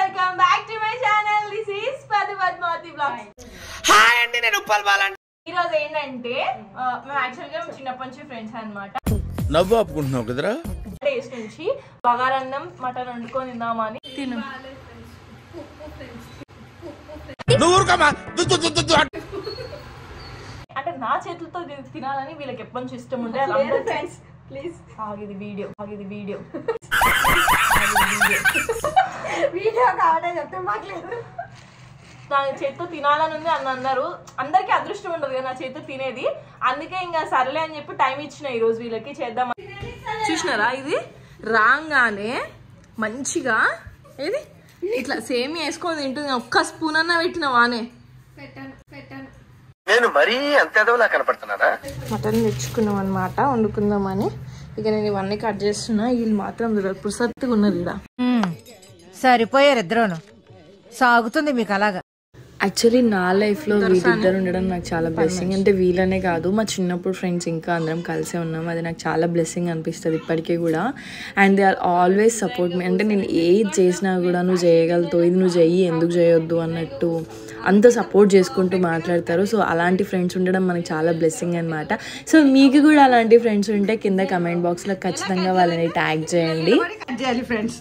Welcome back to my channel this is పది Padmavathi blogs hi అండి నేను ఉప్పల్ బాలండి ఈ రోజు ఏంటంటే ఆ, మేము యాక్చువల్ గా చిన్నప్పటి నుంచి ఫ్రెండ్స్ అన్నమాట నవ్వు ఆపుకుంటున్నావు కదరా డేస్ నుంచి బగారన్నం మటన్ వండుకొని తిందామని తిను నువ్వు ఊరుకోమా దు, దు, దు, దు, దు అంటు. అంటే నా చేతులతో తి- తినాలని వీళ్ళకి ఎప్పటి నుంచి ఇష్టం ఉంటే ఫ్రెండ్స్ ప్లీజ్ ఆగిది వీడియో ఆగిది వీడియో వీడియో కావాలని చెప్తే మాకు లేదు నా చేతితో తినాలని ఉంది అని అన్నారు అందరికీ అదృష్టం ఉండదు కదా నా చేతితో తినేది అందుకే ఇంకా సరేలే అని చెప్పి టైం ఇచ్చిన ఈ రోజు వీళ్ళకి చేద్దాం చూసినారా ఇది రాగానే మంచిగా ఏది ఇట్లా సేమ్ వేసుకొని తింటుంది ఒక్క స్పూన్ అన్న పెట్టిన వానే నేను మరీ అంత ఎదవలా కనపడుతున్నారా మటన్ తెచ్చుకున్నాం అనమాట వండుకుందామని ఇక నేను ఇవన్నీ కట్ చేస్తున్నా వీళ్ళు మాత్రం పుసత్తుగా ఉన్నారు ఇక్కడ సరిపోయారు ఇద్దరును సాగుతుంది మీకు అలాగా యాక్చువల్లీ నా లైఫ్లో వీళ్ళిద్దరు ఉండడం నాకు చాలా బ్లెస్సింగ్ అంటే వీళ్ళనే కాదు మా చిన్నప్పుడు ఫ్రెండ్స్ ఇంకా అందరం కలిసే ఉన్నాం అది నాకు చాలా బ్లెస్సింగ్ అనిపిస్తుంది ఇప్పటికీ కూడా and they are always support me అంటే నేను ఏది చేసినా కూడా నువ్వు చేయగలుగుతావు ఇది నువ్వు చెయ్యి ఎందుకు చేయొద్దు అన్నట్టు అంత సపోర్ట్ చేసుకుంటూ మాట్లాడతారు సో అలాంటి ఫ్రెండ్స్ ఉండడం మనకి చాలా బ్లెస్సింగ్ అనమాట సో మీకు కూడా అలాంటి ఫ్రెండ్స్ ఉంటే కింద కమెంట్ బాక్స్లో ఖచ్చితంగా వాళ్ళని ట్యాగ్ చేయండి చేయాలి ఫ్రెండ్స్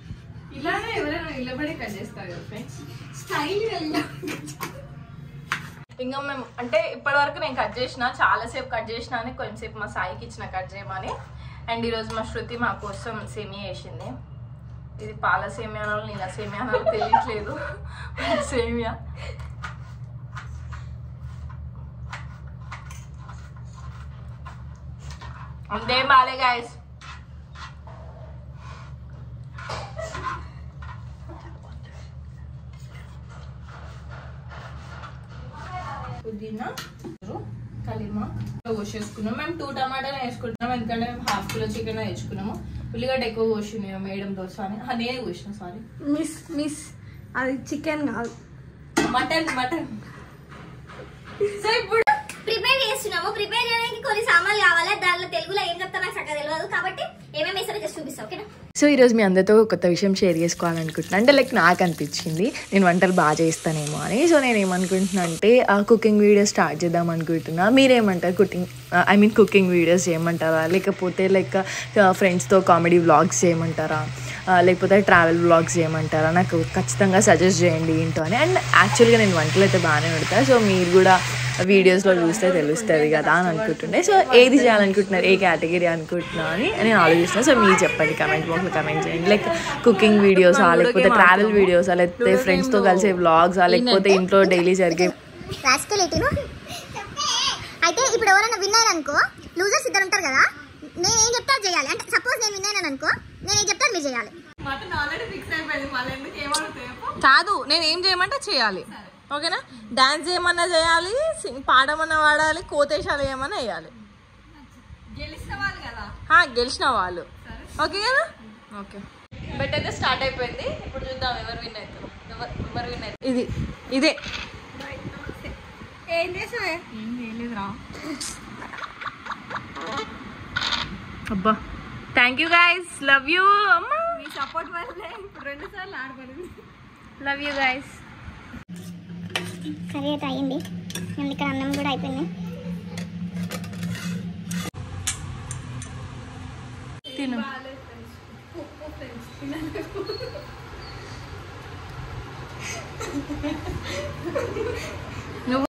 ఇంకా మేము అంటే ఇప్పటి వరకు నేను కట్ చేసిన చాలాసేపు కట్ చేసిన అని కొంచెంసేపు మా సాయికి ఇచ్చిన కట్ చేయమని అండ్ ఈరోజు మా శృతి మా కోసం సేమియా వేసింది ఇది పాల సేమియాలో నీళ్ళ సేమియాలో తెలియట్లేదు సేమియా అంతే బాలే గాయస్ పుదీనా కలిమా కోసేసుకున్నాం మేము టూ టమాటాలు వేసుకుంటున్నాం ఎందుకంటే మేము హాఫ్ కిలో చికెన్ తెచ్చుకున్నాము ఉల్లిగడ్డ ఎక్కువ కోసింది మేడం దోశ అని ఆ, నేనే కోసిన సారీ మిస్ మిస్ అది చికెన్ కాదు మటన్ మటన్ సో ఇప్పుడు ప్రిపేర్ చేస్తున్నాము ప్రిపేర్ చేయడానికి కొన్ని సామాన్లు కావాలి దానిలో తెలుగులో ఏం చెప్తా నాకు చక్కగా తెలియదు కాబట్టి ఏమేమి వేస్తారో జస్ట్ చూపిస్తా ఓకేనా సో ఈరోజు మీ అందరితో ఒక కొత్త విషయం షేర్ చేసుకోవాలనుకుంటున్నాను అంటే లైక్ నాకు అనిపించింది నేను వంటలు బాగా చేస్తానేమో అని సో నేను ఏమనుకుంటున్నా అంటే కుకింగ్ వీడియోస్ స్టార్ట్ చేద్దాం అనుకుంటున్నా మీరేమంటారు cooking I mean cooking videos చేయమంటారా లేకపోతే లైక్ ఫ్రెండ్స్తో కామెడీ వ్లాగ్స్ చేయమంటారా ఆ, లేకపోతే ట్రావెల్ వ్లాగ్స్ చేయమంటారా నాకు ఖచ్చితంగా సజెస్ట్ చేయండి ఏంటో అని అండ్ యాక్చువల్గా నేను వంటలు అయితే బాగానే పెడతా సో మీరు కూడా వీడియోస్లో చూస్తే తెలుస్తుంది కదా అని అనుకుంటుండే సో ఏది చేయాలనుకుంటున్నారు ఏ కేటగిరీ అనుకుంటున్నా అని నేను ఆలోచిస్తున్నా సో మీరు చెప్పండి కమెంట్ బాక్స్లో కమెంట్ చేయండి లైక్ కుకింగ్ వీడియోసా లేకపోతే ట్రావెల్ వీడియోసా లేకపోతే ఫ్రెండ్స్తో కలిసే వ్లాగ్సా లేకపోతే ఇంట్లో డైలీ జరిగే రాసుకోలేటిను అయితే ఇప్పుడు ఎవరైనా విన్నారు అనుకో లూజర్స్ ఇద్దరు ఉంటారు కదా నేను ఏం చెప్తా అది చేయాలి అంటే సపోజ్ నేను విన్నాను అనుకో నేను ఏం చెప్తా అది మీరు చేయాలి కాదు నేను ఏం చేయమంటే చేయాలి ఓకేనా డాన్స్ చేయమన్నా చేయాలి సింగ్ పాడమన్నా వాడాలి కోతేశాలు ఏమన్నా వేయాలి ఆ, గెలిచిన వాళ్ళు ఓకే కదా ఓకే బట్ అయితే స్టార్ట్ అయిపోయింది ఇప్పుడు చూద్దాం ఎవరు విన్ అవుతారు ఎవరు ఎవరు విన్ అవుతారు ఇది ఇదే ఏం చేసావే అబ్బా thank you guys love you అమ్మా మీ సపోర్ట్ వల్లే ఇప్పుడు రెండు సార్లు ఆడబడింది లవ్ యూ గైస్ సరే అయితే అయ్యింది నేను ఇక్కడ అన్నం కూడా అయిపోయింది తిను